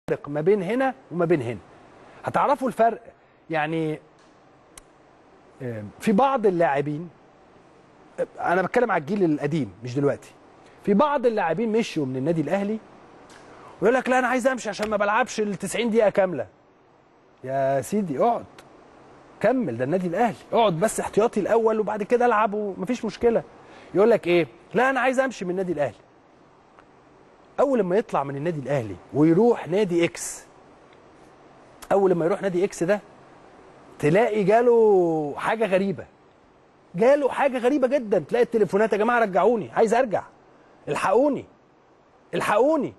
فرق ما بين هنا وما بين هنا هتعرفوا الفرق يعني آه، في بعض اللاعبين آه، انا بتكلم على الجيل القديم مش دلوقتي في بعض اللاعبين مشوا من النادي الاهلي ويقول لك لا انا عايز امشي عشان ما بلعبش ال 90 دقيقه كامله يا سيدي اقعد كمل ده النادي الاهلي اقعد بس احتياطي الاول وبعد كده العب ومفيش مشكله يقول لك ايه لا انا عايز امشي من النادي الاهلي اول لما يطلع من النادي الاهلي ويروح نادي اكس اول لما يروح نادي اكس ده تلاقي جاله حاجه غريبه جاله حاجه غريبه جدا تلاقي التليفونات يا جماعه رجعوني عايز ارجع الحقوني الحقوني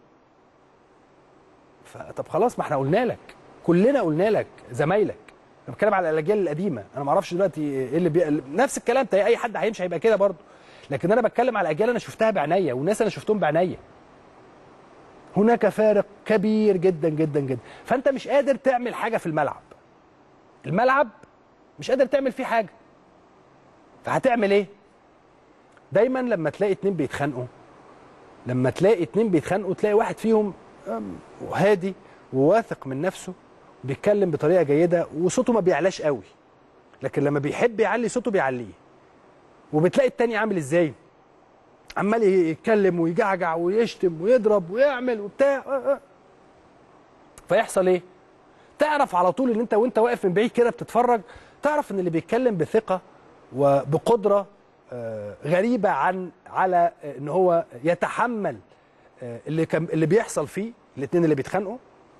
ف- طب خلاص ما احنا قلنا لك كلنا قلنا لك زمايلك انا بتكلم على الاجيال القديمه انا ما اعرفش دلوقتي ايه اللي بي... نفس الكلام تلاقي اي حد هيمشي هيبقى كده برضه لكن انا بتكلم على اجيال انا شفتها بعينيا والناس انا شفتهم بعينيا هناك فارق كبير جدا جدا جدا فانت مش قادر تعمل حاجه في الملعب الملعب مش قادر تعمل فيه حاجه فهتعمل ايه دايما لما تلاقي اتنين بيتخانقوا لما تلاقي اتنين بيتخانقوا تلاقي واحد فيهم أم، هادي وواثق من نفسه بيتكلم بطريقه جيده وصوته ما بيعلاش قوي لكن لما بيحب يعلي صوته بيعليه وبتلاقي التاني عامل ازاي عمال يتكلم ويجعجع ويشتم ويضرب ويعمل وبتاع آه، آه. فيحصل ايه تعرف على طول ان انت وانت واقف من بعيد كده بتتفرج تعرف ان اللي بيتكلم بثقه وبقدره آه، غريبه عن على آه، ان هو يتحمل آه، اللي كان اللي بيحصل فيه الاثنين اللي بيتخانقوا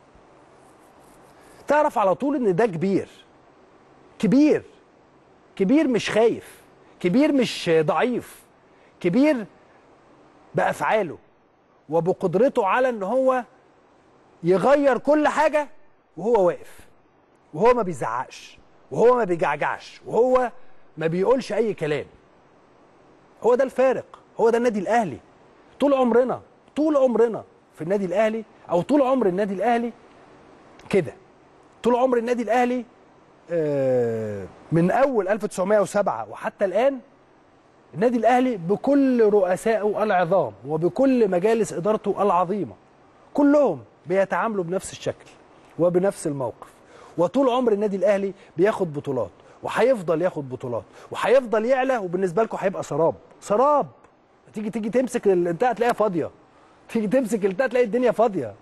تعرف على طول ان ده كبير كبير كبير مش خايف كبير مش ضعيف كبير بافعاله وبقدرته على ان هو يغير كل حاجه وهو واقف وهو ما بيزعقش وهو ما بيجعجعش وهو ما بيقولش اي كلام هو ده الفارق هو ده النادي الاهلي طول عمرنا طول عمرنا في النادي الاهلي او طول عمر النادي الاهلي كده طول عمر النادي الاهلي آه، من اول 1907 وحتى الان النادي الاهلي بكل رؤسائه العظام وبكل مجالس ادارته العظيمه كلهم بيتعاملوا بنفس الشكل وبنفس الموقف وطول عمر النادي الاهلي بياخد بطولات وهيفضل ياخد بطولات وهيفضل يعلى وبالنسبه لكم هيبقى سراب سراب تيجي تيجي تمسك الانتهى تلاقيها فاضيه تيجي تمسك الانتهى تلاقي الدنيا فاضيه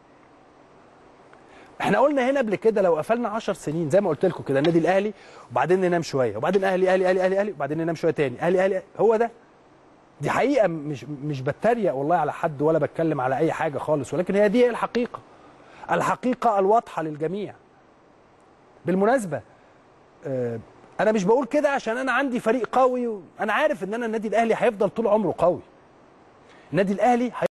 احنا قلنا هنا قبل كده لو قفلنا 10 سنين زي ما قلت لكم كده النادي الاهلي وبعدين ننام شويه وبعدين اهلي اهلي اهلي اهلي اهلي وبعدين ننام شويه تاني اهلي اهلي هو ده دي حقيقه مش مش بتريق والله على حد ولا بتكلم على اي حاجه خالص ولكن هي دي الحقيقه الحقيقه الواضحه للجميع بالمناسبه آه، انا مش بقول كده عشان انا عندي فريق قوي انا عارف ان انا النادي الاهلي هيفضل طول عمره قوي النادي الاهلي